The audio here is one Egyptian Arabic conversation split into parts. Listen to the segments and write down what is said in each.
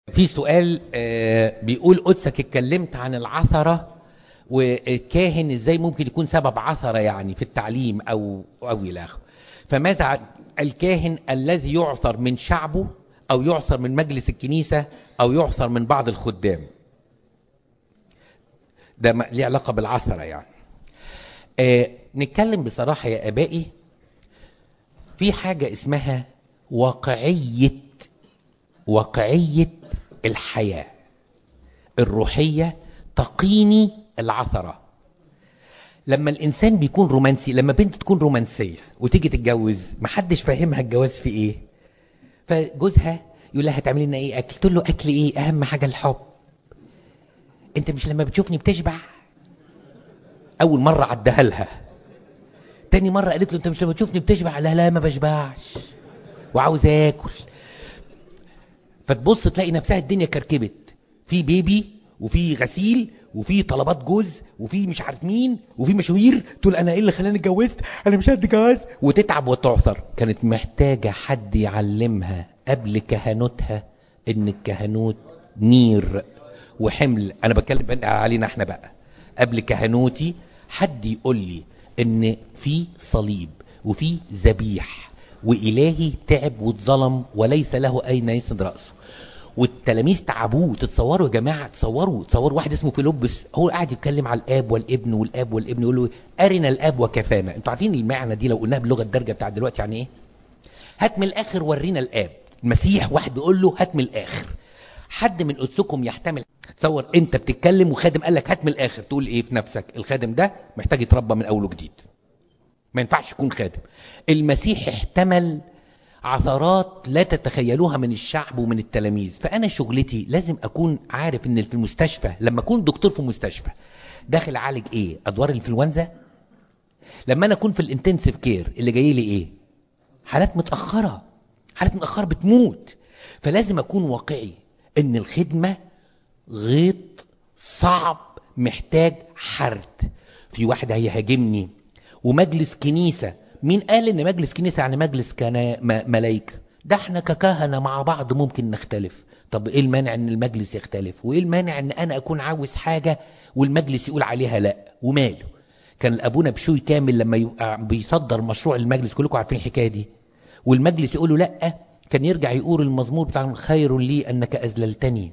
في سؤال آه، بيقول قدسك اتكلمت عن العثرة والكاهن ازاي ممكن يكون سبب عثرة يعني في التعليم او او الى اخره فماذا عن الكاهن الذي يعثر من شعبه او يعثر من مجلس الكنيسة او يعثر من بعض الخدام ده ما- ليه علاقة بالعثرة يعني آه، نتكلم بصراحة يا ابائي في حاجة اسمها واقعية واقعية الحياة الروحية تقيني العثرة لما الإنسان بيكون رومانسي لما بنت تكون رومانسية وتيجي تتجوز محدش فاهمها الجواز في إيه فجوزها يقول لها هتعملي لنا إيه أكل تقول له أكل إيه أهم حاجة الحب أنت مش لما بتشوفني بتشبع أول مرة عدها لها تاني مرة قالت له أنت مش لما تشوفني بتشبع لا لا ما بشبعش وعاوز آكل فتبص تلاقي نفسها الدنيا كركبت في بيبي وفي غسيل وفي طلبات جوز وفي مش عارف مين وفي مشاوير تقول انا ايه اللي خلاني اتجوزت انا مش قد جواز وتتعب وتعثر كانت محتاجه حد يعلمها قبل كهنوتها ان الكهنوت نير وحمل انا بتكلم بقى علينا احنا بقى قبل كهنوتي حد يقول لي ان في صليب وفي ذبيح والهي تعب واتظلم وليس له اين يسند راسه والتلاميذ تعبوه تتصوروا يا جماعه تصوروا تصوروا واحد اسمه فيلبس هو قاعد يتكلم على الاب والابن والاب والابن يقول له ارنا الاب وكفانا انتوا عارفين المعنى دي لو قلناها باللغه الدارجه بتاعت دلوقتي يعني ايه هات من الاخر ورينا الاب المسيح واحد بيقول له هات من الاخر حد من قدسكم يحتمل تصور انت بتتكلم وخادم قال لك هات من الاخر تقول ايه في نفسك الخادم ده محتاج يتربى من اول وجديد ما ينفعش يكون خادم المسيح احتمل عثرات لا تتخيلوها من الشعب ومن التلاميذ فانا شغلتي لازم اكون عارف ان في المستشفى لما اكون دكتور في مستشفى داخل اعالج ايه ادوار الانفلونزا لما انا اكون في الانتنسيف كير اللي جاي لي ايه حالات متاخره حالات متاخره بتموت فلازم اكون واقعي ان الخدمه غيط صعب محتاج حرد في واحد هيهاجمني ومجلس كنيسة مين قال ان مجلس كنيسة يعني مجلس كان ملايكة ده احنا ككهنة مع بعض ممكن نختلف طب ايه المانع ان المجلس يختلف وايه المانع ان انا اكون عاوز حاجة والمجلس يقول عليها لا وماله كان الابونا بشوي كامل لما يبقى بيصدر مشروع المجلس كلكم عارفين الحكاية دي والمجلس يقول له لا كان يرجع يقول المزمور بتاع خير لي انك اذللتني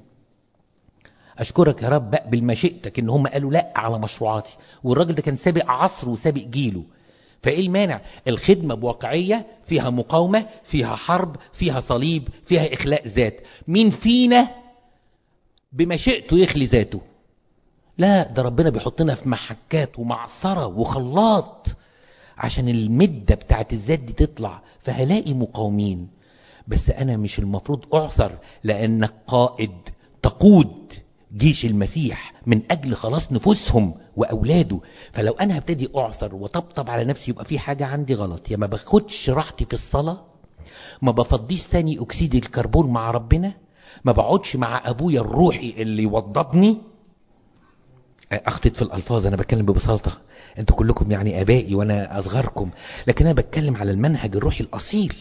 اشكرك يا رب اقبل مشيئتك ان هم قالوا لا على مشروعاتي والراجل ده كان سابق عصره وسابق جيله فايه المانع الخدمه بواقعيه فيها مقاومه فيها حرب فيها صليب فيها اخلاء ذات مين فينا بمشيئته يخلي ذاته لا ده ربنا بيحطنا في محكات ومعصره وخلاط عشان المده بتاعت الذات دي تطلع فهلاقي مقاومين بس انا مش المفروض اعثر لانك قائد تقود جيش المسيح من اجل خلاص نفوسهم واولاده فلو انا هبتدي اعثر وطبطب على نفسي يبقى في حاجه عندي غلط يا ما باخدش راحتي في الصلاه ما بفضيش ثاني اكسيد الكربون مع ربنا ما بقعدش مع ابويا الروحي اللي يوضبني اخطط في الالفاظ انا بتكلم ببساطه انتوا كلكم يعني ابائي وانا اصغركم لكن انا بتكلم على المنهج الروحي الاصيل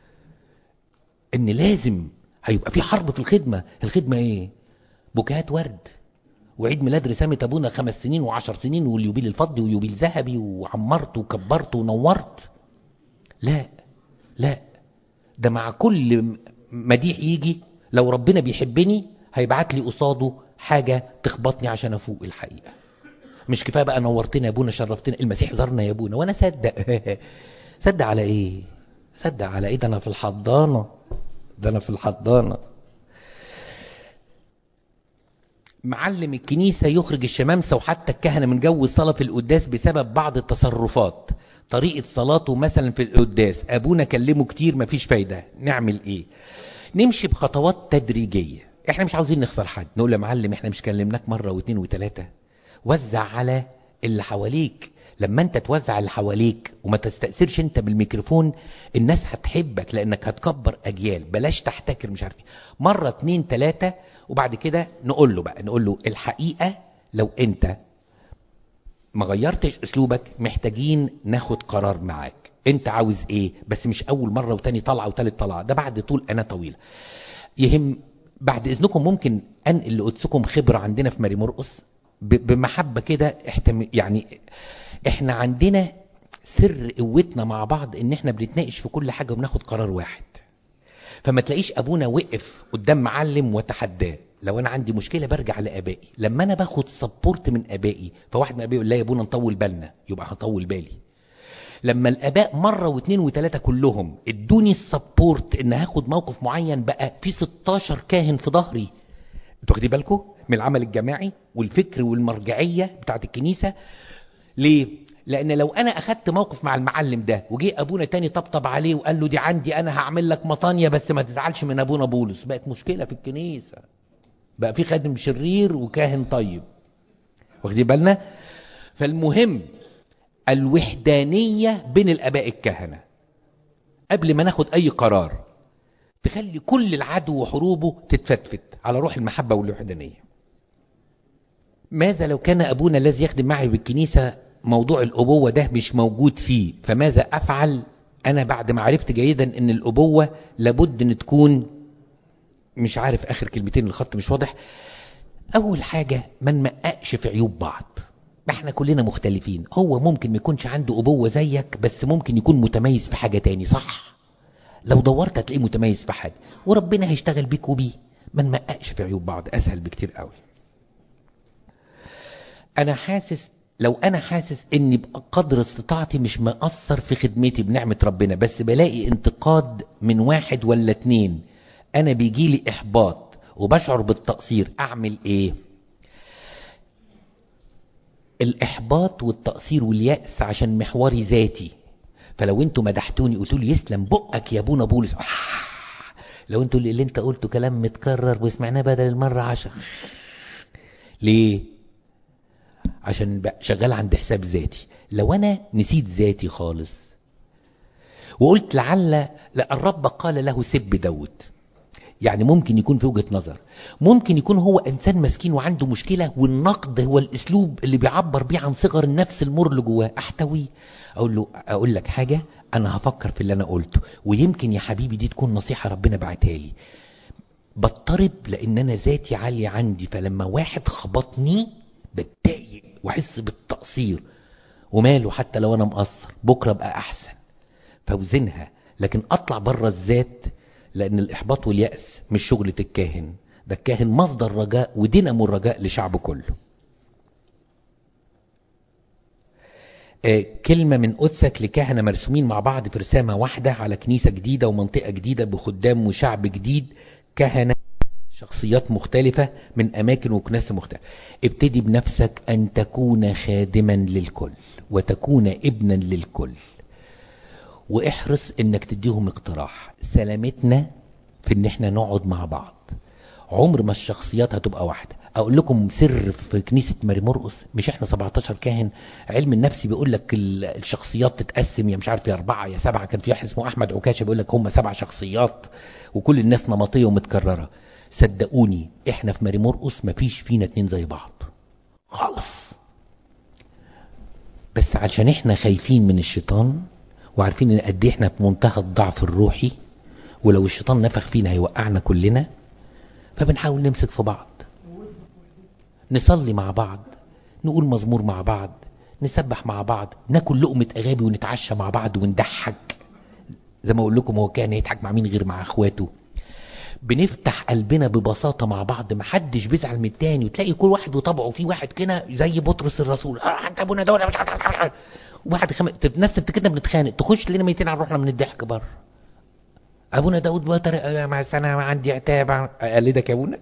ان لازم هيبقى في حرب في الخدمه الخدمه ايه بوكيهات ورد وعيد ميلاد رسامة أبونا خمس سنين وعشر سنين واليوبيل الفضي واليوبيل ذهبي وعمرت وكبرت ونورت لا لا ده مع كل مديح يجي لو ربنا بيحبني هيبعت لي قصاده حاجة تخبطني عشان أفوق الحقيقة مش كفاية بقى نورتنا يا ابونا شرفتنا المسيح زارنا يا ابونا وانا صدق صدق على ايه صدق على ايه ده انا في الحضانة ده انا في الحضانة معلم الكنيسة يخرج الشمامسة وحتى الكهنة من جو الصلاة في القداس بسبب بعض التصرفات طريقة صلاته مثلا في القداس أبونا كلمه كتير مفيش فايدة نعمل إيه نمشي بخطوات تدريجية إحنا مش عاوزين نخسر حد نقول يا معلم إحنا مش كلمناك مرة واثنين وثلاثة وزع على اللي حواليك لما انت توزع اللي حواليك وما تستأثرش انت بالميكروفون الناس هتحبك لانك هتكبر اجيال بلاش تحتكر مش عارف ايه مرة اتنين تلاتة وبعد كده نقول له بقى نقول له الحقيقة لو انت ما غيرتش اسلوبك محتاجين ناخد قرار معاك انت عاوز ايه بس مش اول مرة وتاني طلعة وتالت طلعة ده بعد طول انا طويلة يهم بعد اذنكم ممكن انقل لقدسكم خبره عندنا في ماري مرقس ب- بمحبه كده احتم... يعني احنا عندنا سر قوتنا مع بعض ان احنا بنتناقش في كل حاجه وبناخد قرار واحد فما تلاقيش ابونا وقف قدام معلم وتحداه لو انا عندي مشكله برجع لابائي لما انا باخد سبورت من ابائي فواحد من ابائي يقول لا يا ابونا نطول بالنا يبقى هطول بالي لما الاباء مره واثنين وثلاثه كلهم ادوني السبورت ان هاخد موقف معين بقى في 16 كاهن في ظهري انتوا واخدين بالكم من العمل الجماعي والفكر والمرجعيه بتاعت الكنيسه ليه لان لو انا اخدت موقف مع المعلم ده وجي ابونا تاني طبطب عليه وقال له دي عندي انا هعمل لك مطانيه بس ما تزعلش من ابونا بولس بقت مشكله في الكنيسه بقى في خادم شرير وكاهن طيب واخدين بالنا فالمهم الوحدانيه بين الاباء الكهنه قبل ما ناخد اي قرار تخلي كل العدو وحروبه تتفتفت على روح المحبه والوحدانيه ماذا لو كان ابونا الذي يخدم معي بالكنيسه موضوع الابوه ده مش موجود فيه فماذا افعل انا بعد ما عرفت جيدا ان الابوه لابد ان تكون مش عارف اخر كلمتين الخط مش واضح اول حاجه ما نمققش في عيوب بعض احنا كلنا مختلفين هو ممكن ما يكونش عنده ابوه زيك بس ممكن يكون متميز في حاجه تاني صح لو دورت هتلاقيه متميز في حاجه وربنا هيشتغل بيك وبيه ما نمققش في عيوب بعض اسهل بكتير قوي انا حاسس لو انا حاسس اني بقدر استطاعتي مش مقصر في خدمتي بنعمة ربنا بس بلاقي انتقاد من واحد ولا اتنين انا بيجيلي احباط وبشعر بالتقصير اعمل ايه الاحباط والتقصير واليأس عشان محوري ذاتي فلو انتوا مدحتوني قلتوا لي يسلم بقك يا ابونا بولس لو انتوا اللي انت قلته كلام متكرر وسمعناه بدل المرة عشر ليه عشان بقى شغال عند حساب ذاتي لو انا نسيت ذاتي خالص وقلت لعل لا الرب قال له سب داود يعني ممكن يكون في وجهة نظر ممكن يكون هو انسان مسكين وعنده مشكلة والنقد هو الاسلوب اللي بيعبر بيه عن صغر النفس المر اللي جواه احتويه اقول له اقول لك حاجة انا هفكر في اللي انا قلته ويمكن يا حبيبي دي تكون نصيحة ربنا بعتها لي بضطرب لان انا ذاتي عالية عندي فلما واحد خبطني بتضايق واحس بالتقصير وماله حتى لو انا مقصر بكره ابقى احسن فوزنها لكن اطلع بره الذات لان الاحباط والياس مش شغله الكاهن ده الكاهن مصدر رجاء ودينامو الرجاء لشعب كله آه كلمة من قدسك لكهنة مرسومين مع بعض في رسامة واحدة على كنيسة جديدة ومنطقة جديدة بخدام وشعب جديد كهنة شخصيات مختلفة من أماكن وكناس مختلفة ابتدي بنفسك أن تكون خادما للكل وتكون ابنا للكل واحرص انك تديهم اقتراح سلامتنا في ان احنا نقعد مع بعض عمر ما الشخصيات هتبقى واحدة اقول لكم سر في كنيسة ماري مرقس مش احنا 17 كاهن علم النفس بيقول لك الشخصيات تتقسم يا مش عارف يا اربعة يا سبعة كان في واحد اسمه احمد عكاشة بيقول لك هم سبع شخصيات وكل الناس نمطية ومتكررة صدقوني احنا في ماري مرقس مفيش فينا اتنين زي بعض خالص بس عشان احنا خايفين من الشيطان وعارفين ان قد ايه احنا في منتهى الضعف الروحي ولو الشيطان نفخ فينا هيوقعنا كلنا فبنحاول نمسك في بعض نصلي مع بعض نقول مزمور مع بعض نسبح مع بعض ناكل لقمة اغابي ونتعشى مع بعض ونضحك زي ما اقول لكم هو كان يضحك مع مين غير مع اخواته بنفتح قلبنا ببساطه مع بعض محدش بيزعل من التاني وتلاقي كل واحد وطبعه في واحد كده زي بطرس الرسول اه انت ابونا دول مش عارف وبعد خم... الناس تفتكرنا بنتخانق تخش تلاقينا ميتين على روحنا من الضحك بره ابونا داود بطريقه يا مع السنه عندي عتاب اقلدك يا ابونا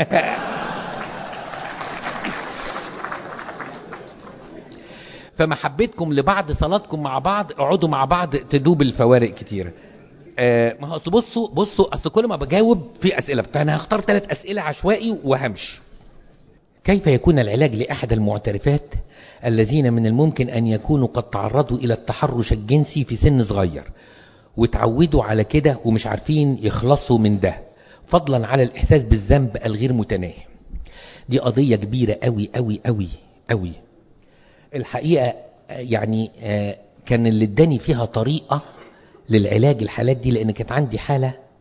فمحبتكم لبعض صلاتكم مع بعض اقعدوا مع بعض تدوب الفوارق كتيره آه ما هو اصل بصوا بصوا اصل كل ما بجاوب في اسئله فانا هختار ثلاث اسئله عشوائي وهمشي كيف يكون العلاج لاحد المعترفات الذين من الممكن ان يكونوا قد تعرضوا الى التحرش الجنسي في سن صغير وتعودوا على كده ومش عارفين يخلصوا من ده فضلا على الاحساس بالذنب الغير متناهي دي قضيه كبيره قوي قوي قوي قوي الحقيقه يعني آه كان اللي اداني فيها طريقه للعلاج الحالات دي لان كانت عندي حاله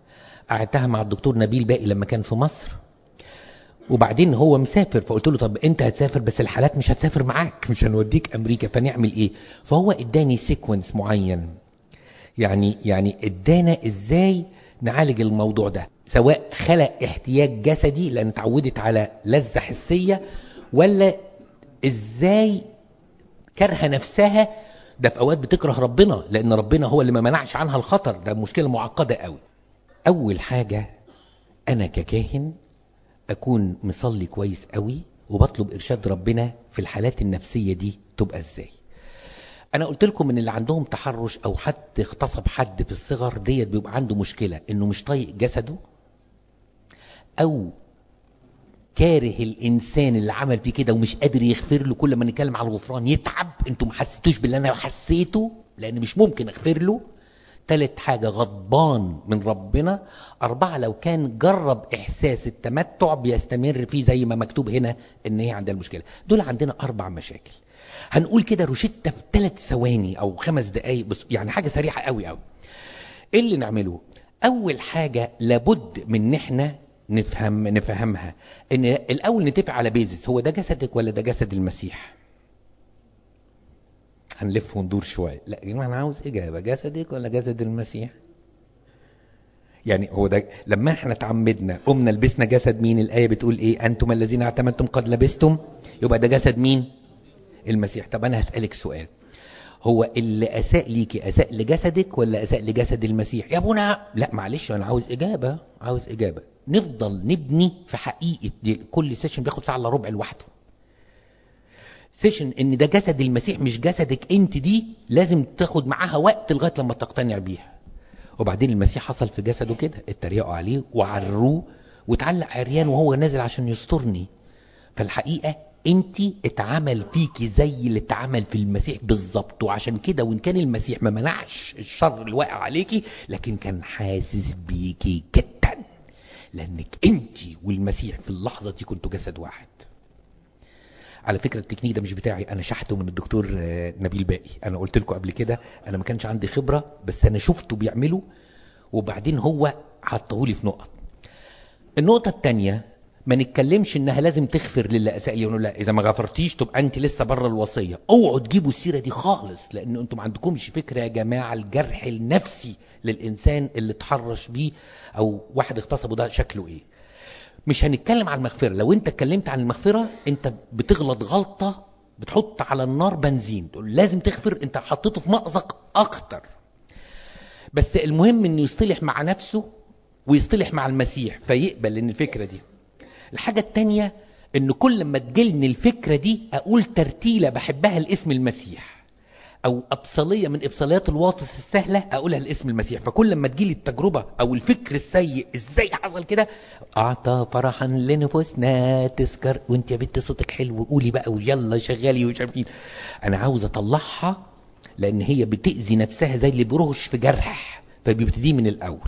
قعدتها مع الدكتور نبيل باقي لما كان في مصر وبعدين هو مسافر فقلت له طب انت هتسافر بس الحالات مش هتسافر معاك مش هنوديك امريكا فنعمل ايه فهو اداني سيكونس معين يعني يعني ادانا ازاي نعالج الموضوع ده سواء خلق احتياج جسدي لان اتعودت على لذة حسية ولا ازاي كارهه نفسها ده في اوقات بتكره ربنا لان ربنا هو اللي ما منعش عنها الخطر ده مشكله معقده قوي اول حاجه انا ككاهن اكون مصلي كويس قوي وبطلب ارشاد ربنا في الحالات النفسيه دي تبقى ازاي انا قلت لكم ان اللي عندهم تحرش او حد اغتصب حد في الصغر ديت بيبقى عنده مشكله انه مش طايق جسده او كاره الانسان اللي عمل فيه كده ومش قادر يغفر له كل ما نتكلم على الغفران يتعب انتوا ما حسيتوش باللي انا حسيته لان مش ممكن اغفر له تالت حاجة غضبان من ربنا أربعة لو كان جرب إحساس التمتع بيستمر فيه زي ما مكتوب هنا إن هي عندها المشكلة دول عندنا أربع مشاكل هنقول كده روشتة في ثلاث ثواني أو خمس دقايق بس يعني حاجة سريعة قوي قوي إيه اللي نعمله أول حاجة لابد من إن إحنا نفهم نفهمها ان الاول نتفق على بيزس هو ده جسدك ولا ده جسد المسيح هنلف وندور شويه لا يا جماعه انا عاوز اجابه جسدك ولا جسد المسيح يعني هو ده لما احنا تعمدنا قمنا لبسنا جسد مين الايه بتقول ايه انتم الذين اعتمدتم قد لبستم يبقى ده جسد مين المسيح طب انا هسالك سؤال هو اللي اساء ليكي اساء لجسدك ولا اساء لجسد المسيح يا ابونا لا معلش انا عاوز اجابه عاوز اجابه نفضل نبني في حقيقه دي كل سيشن بياخد ساعه الا ربع لوحده سيشن ان ده جسد المسيح مش جسدك انت دي لازم تاخد معاها وقت لغايه لما تقتنع بيها وبعدين المسيح حصل في جسده كده اتريقوا عليه وعروه واتعلق عريان وهو نازل عشان يسترني فالحقيقه انت اتعمل فيكي زي اللي اتعمل في المسيح بالظبط وعشان كده وان كان المسيح ما منعش الشر اللي واقع عليكي لكن كان حاسس بيكي جدا لانك انت والمسيح في اللحظه دي كنتوا جسد واحد على فكره التكنيك ده مش بتاعي انا شحته من الدكتور نبيل باقي انا قلت لكم قبل كده انا ما كانش عندي خبره بس انا شفته بيعمله وبعدين هو حطهولي في نقط النقطه الثانيه ما نتكلمش انها لازم تغفر للي اساء لي لا اذا ما غفرتيش تبقى انت لسه بره الوصيه اوعوا تجيبوا السيره دي خالص لان انتم ما عندكمش فكره يا جماعه الجرح النفسي للانسان اللي اتحرش بيه او واحد اغتصبه ده شكله ايه مش هنتكلم عن المغفره لو انت اتكلمت عن المغفره انت بتغلط غلطه بتحط على النار بنزين تقول لازم تغفر انت حطيته في مأزق اكتر بس المهم انه يصطلح مع نفسه ويصطلح مع المسيح فيقبل ان الفكره دي الحاجة التانية ان كل ما تجيلني الفكرة دي اقول ترتيلة بحبها لاسم المسيح او ابصالية من ابصاليات الواطس السهلة اقولها لاسم المسيح فكل ما تجيلي التجربة او الفكر السيء ازاي حصل كده اعطى فرحا لنفوسنا تذكر وانت يا بنت صوتك حلو قولي بقى ويلا شغالي ومش عارفين انا عاوز اطلعها لان هي بتأذي نفسها زي اللي بيرهش في جرح فبيبتدي من الاول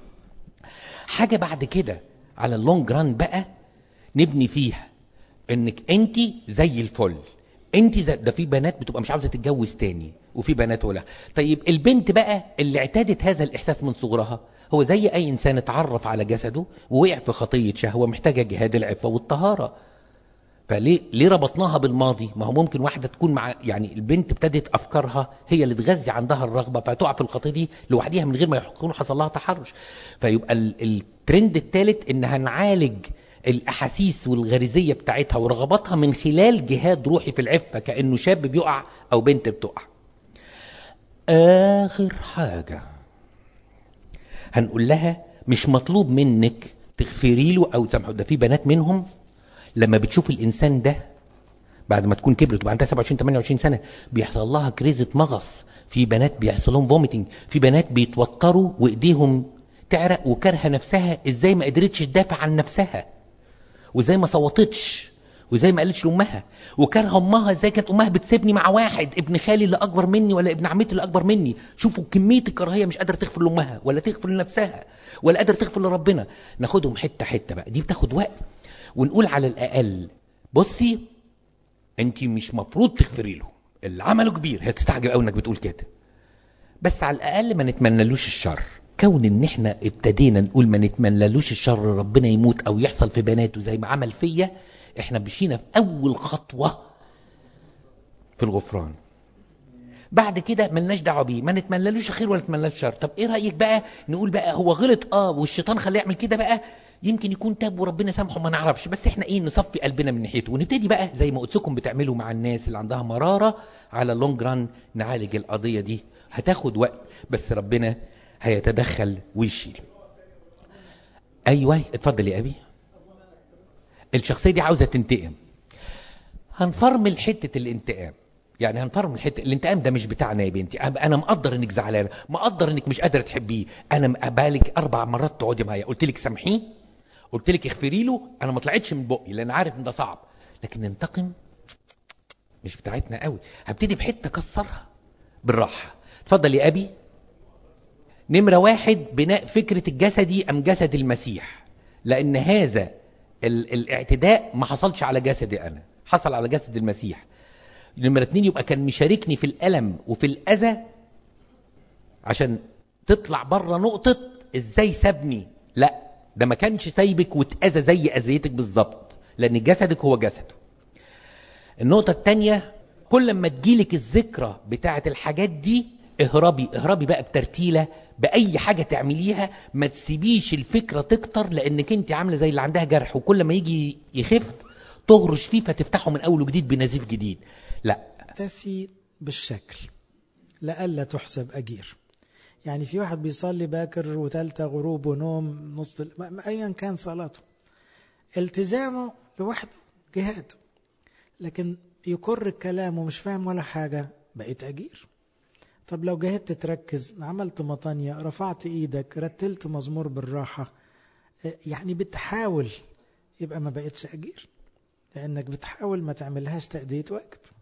حاجة بعد كده على اللونج ران بقى نبني فيها انك انت زي الفل انت زي ده في بنات بتبقى مش عاوزه تتجوز تاني وفي بنات ولا طيب البنت بقى اللي اعتادت هذا الاحساس من صغرها هو زي اي انسان اتعرف على جسده ووقع في خطيه شهوه محتاجه جهاد العفه والطهاره فليه ليه ربطناها بالماضي ما هو ممكن واحده تكون مع يعني البنت ابتدت افكارها هي اللي تغذي عندها الرغبه فتقع في الخطيه دي لوحديها من غير ما يكون حصل لها تحرش فيبقى الترند الثالث ان هنعالج الاحاسيس والغريزيه بتاعتها ورغباتها من خلال جهاد روحي في العفه كانه شاب بيقع او بنت بتقع اخر حاجه هنقول لها مش مطلوب منك تغفري له او تسامحه ده في بنات منهم لما بتشوف الانسان ده بعد ما تكون كبرت وبقى عندها 27 28 سنه بيحصل لها كريزه مغص في بنات بيحصل لهم فوميتنج في بنات بيتوتروا وايديهم تعرق وكارهه نفسها ازاي ما قدرتش تدافع عن نفسها وازاي ما صوتتش وازاي ما قالتش لامها وكارهه امها ازاي كانت امها بتسيبني مع واحد ابن خالي اللي اكبر مني ولا ابن عمتي اللي اكبر مني شوفوا كميه الكراهيه مش قادره تغفر لامها ولا تغفر لنفسها ولا قادره تغفر لربنا ناخدهم حته حته بقى دي بتاخد وقت ونقول على الاقل بصي انت مش مفروض تغفري له اللي عمله كبير هي تستعجب قوي انك بتقول كده بس على الاقل ما نتمنلوش الشر كون ان احنا ابتدينا نقول ما نتمنلوش الشر ربنا يموت او يحصل في بناته زي ما عمل فيا احنا مشينا في اول خطوة في الغفران بعد كده ملناش دعوه بيه ما نتمنلوش خير ولا نتمنلوش شر طب ايه رايك بقى نقول بقى هو غلط اه والشيطان خلاه يعمل كده بقى يمكن يكون تاب وربنا سامحه ما نعرفش بس احنا ايه نصفي قلبنا من ناحيته ونبتدي بقى زي ما قلت لكم بتعملوا مع الناس اللي عندها مراره على لونج ران نعالج القضيه دي هتاخد وقت بس ربنا هيتدخل ويشيل ايوه اتفضل يا ابي الشخصيه دي عاوزه تنتقم هنفرمل حته الانتقام يعني هنفرمل حته الانتقام ده مش بتاعنا يا بنتي انا مقدر انك زعلانه مقدر انك مش قادره تحبيه انا بقالك اربع مرات تقعدي معايا قلت لك سامحيه قلت لك اغفري له انا ما طلعتش من بقي لان عارف ان ده صعب لكن ننتقم مش بتاعتنا قوي هبتدي بحته كسرها بالراحه اتفضل يا ابي نمره واحد بناء فكره الجسدي ام جسد المسيح لان هذا ال الاعتداء ما حصلش على جسدي انا حصل على جسد المسيح نمرة اتنين يبقى كان مشاركني في الألم وفي الأذى عشان تطلع بره نقطة ازاي سابني لا ده ما كانش سايبك واتأذى زي أذيتك بالظبط لأن جسدك هو جسده النقطة التانية كل ما تجيلك الذكرى بتاعة الحاجات دي اهربي اهربي بقى بترتيلة بأي حاجة تعمليها ما تسيبيش الفكرة تكتر لأنك انت عاملة زي اللي عندها جرح وكل ما يجي يخف تهرش فيه فتفتحه من أول وجديد بنزيف جديد لا تفي بالشكل لألا تحسب أجير يعني في واحد بيصلي باكر وتالتة غروب ونوم نص أيا كان صلاته التزامه لوحده جهاد لكن يكر الكلام ومش فاهم ولا حاجة بقيت أجير طب لو جهدت تركز عملت مطانية رفعت ايدك رتلت مزمور بالراحة يعني بتحاول يبقى ما بقتش أجير لأنك بتحاول ما تعملهاش تأدية واجب